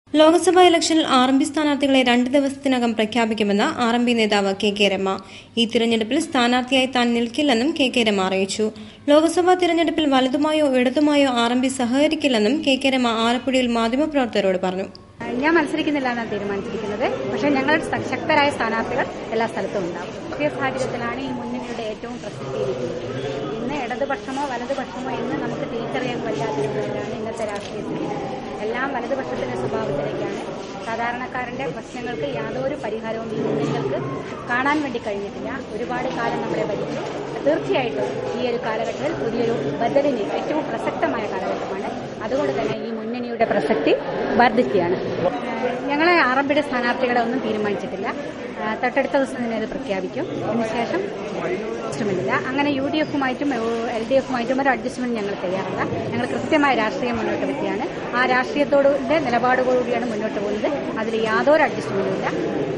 ലോക്സഭാ ഇലക്ഷനിൽ R M P സ്ഥാനാർത്ഥികളെ രണ്ട് ദിവസത്തിനകം പ്രഖ്യാപിക്കുമെന്ന് ആർ എം പി നേതാവ് കെ കെ രമ ഈ തിരഞ്ഞെടുപ്പിൽ സ്ഥാനാർത്ഥിയായി താൻ നിൽക്കില്ലെന്നും കെ കെ രമ അറിയിച്ചു ലോക്സഭാ തിരഞ്ഞെടുപ്പിൽ വലതുമായോ ഇടതുമായോ ആർ എം പി സഹകരിക്കില്ലെന്നും കെ കെ രമ ആലപ്പുഴയിൽ മാധ്യമപ്രവർത്തകരോട് പറഞ്ഞു ഞാൻ മത്സരിക്കുന്നില്ല എന്നാണ് തീരുമാനിച്ചിരിക്കുന്നത് പക്ഷേ ഞങ്ങളുടെ സ- ശക്തരായ സ്ഥാനാർത്ഥികൾ എല്ലാ സ്ഥലത്തും ഉണ്ടാവും പുതിയ സാഹചര്യത്തിലാണ് ഈ മുന്നണിയുടെ ഏറ്റവും പ്രസക്തിയിരിക്കുന്നത് ഇന്ന് ഇടതുപക്ഷമോ വലതുപക്ഷമോ എന്ന് നമുക്ക് തിരിച്ചറിയാൻ വയ്യാതിരുന്നതിലാണ് ഇന്നത്തെ രാഷ്ട്രീയ സ്ഥിതി എല്ലാം വലതുപക്ഷത്തിന്റെ സ്വഭാവത്തിലേക്കാണ് സാധാരണക്കാരന്റെ പ്രശ്നങ്ങൾക്ക് യാതൊരു പരിഹാരവും ഈ മുന്നണികൾക്ക് കാണാൻ വേണ്ടി കഴിഞ്ഞിട്ടില്ല ഒരുപാട് കാലം നമ്മളെ ഭരിച്ചു തീർച്ചയായിട്ടും ഈ ഒരു കാലഘട്ടത്തിൽ പുതിയൊരു ബദലിന് ഏറ്റവും പ്രസക്തമായ കാലഘട്ടമാണ് അതുകൊണ്ട് തന്നെ ഈ മുന്നണിയുടെ പ്രസക്തി വർദ്ധിക്കുകയാണ് ഞങ്ങളെ ആറമ്പിയുടെ സ്ഥാനാർത്ഥികളെ ഒന്നും തീരുമാനിച്ചിട്ടില്ല ആ, തൊട്ടടുത്ത ദിവസം തന്നെ അത് പ്രഖ്യാപിക്കും അതിനുശേഷം അഡ്ജസ്റ്റ്മെന്റില്ല അങ്ങനെ യു ഡി എഫുമായിട്ടും എൽ ഡി എഫുമായിട്ടും ഒരു അഡ്ജസ്റ്റ്മെന്റ് ഞങ്ങൾ തയ്യാറല്ല ഞങ്ങൾ കൃത്യമായ രാഷ്ട്രീയം മുന്നോട്ട് വെക്കുകയാണ് ആ രാഷ്ട്രീയത്തോടെ നിലപാടുകളോടുകൂടിയാണ് മുന്നോട്ട് പോകുന്നത് അതിൽ യാതൊരു അഡ്ജസ്റ്റ്മെന്റും ഇല്ല